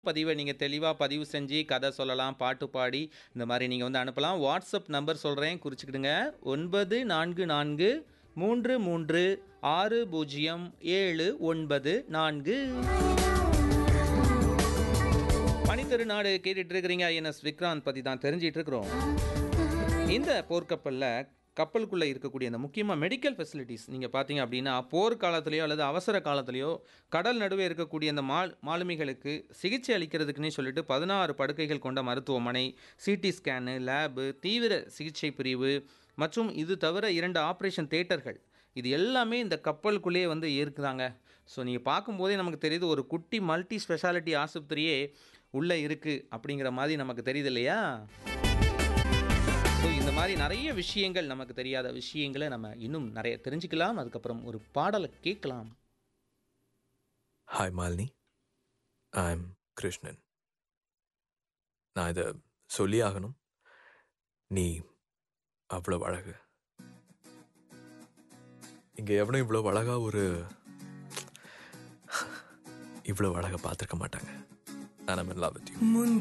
பதிவை நீங்கள் தெளிவாக பதிவு செஞ்சு கதை சொல்லலாம் பாட்டு பாடி இந்த மாதிரி நீங்கள் வந்து அனுப்பலாம் வாட்ஸ்அப் நம்பர் சொல்கிறேன் குறிச்சிக்கிடுங்க ஒன்பது நான்கு நான்கு மூன்று மூன்று ஆறு பூஜ்ஜியம் ஏழு ஒன்பது நான்கு பனித்தருநாடு கேட்டுட்டு இருக்கிறீங்க ஐஎன்எஸ் விக்ராந்த் பற்றி தான் தெரிஞ்சிட்டு இருக்கிறோம் இந்த போர்க்கப்பலில் கப்பலுக்குள்ளே இருக்கக்கூடிய அந்த முக்கியமாக மெடிக்கல் ஃபெசிலிட்டிஸ் நீங்கள் பார்த்தீங்க அப்படின்னா போர் காலத்துலேயோ அல்லது அவசர காலத்துலேயோ கடல் நடுவே இருக்கக்கூடிய அந்த மால் மாலுமிகளுக்கு சிகிச்சை அளிக்கிறதுக்குன்னே சொல்லிட்டு பதினாறு படுக்கைகள் கொண்ட மருத்துவமனை சிடி ஸ்கேனு லேபு தீவிர சிகிச்சை பிரிவு மற்றும் இது தவிர இரண்டு ஆப்ரேஷன் தேட்டர்கள் இது எல்லாமே இந்த கப்பலுக்குள்ளேயே வந்து இருக்குதாங்க ஸோ நீங்கள் பார்க்கும்போதே நமக்கு தெரியுது ஒரு குட்டி மல்டி ஸ்பெஷாலிட்டி ஆஸ்பத்திரியே உள்ளே இருக்குது அப்படிங்கிற மாதிரி நமக்கு தெரியுது இல்லையா ஸோ இந்த மாதிரி நிறைய விஷயங்கள் நமக்கு தெரியாத விஷயங்களை நம்ம இன்னும் நிறைய தெரிஞ்சுக்கலாம் அதுக்கப்புறம் ஒரு பாடலை கேட்கலாம் ஹாய் மாலினி ஐம் கிருஷ்ணன் நான் இதை சொல்லி ஆகணும் நீ அவ்வளோ அழகு இங்கே எவனும் இவ்வளோ அழகா ஒரு இவ்வளோ அழகை பார்த்துருக்க மாட்டாங்க நான் லவ் வித் யூ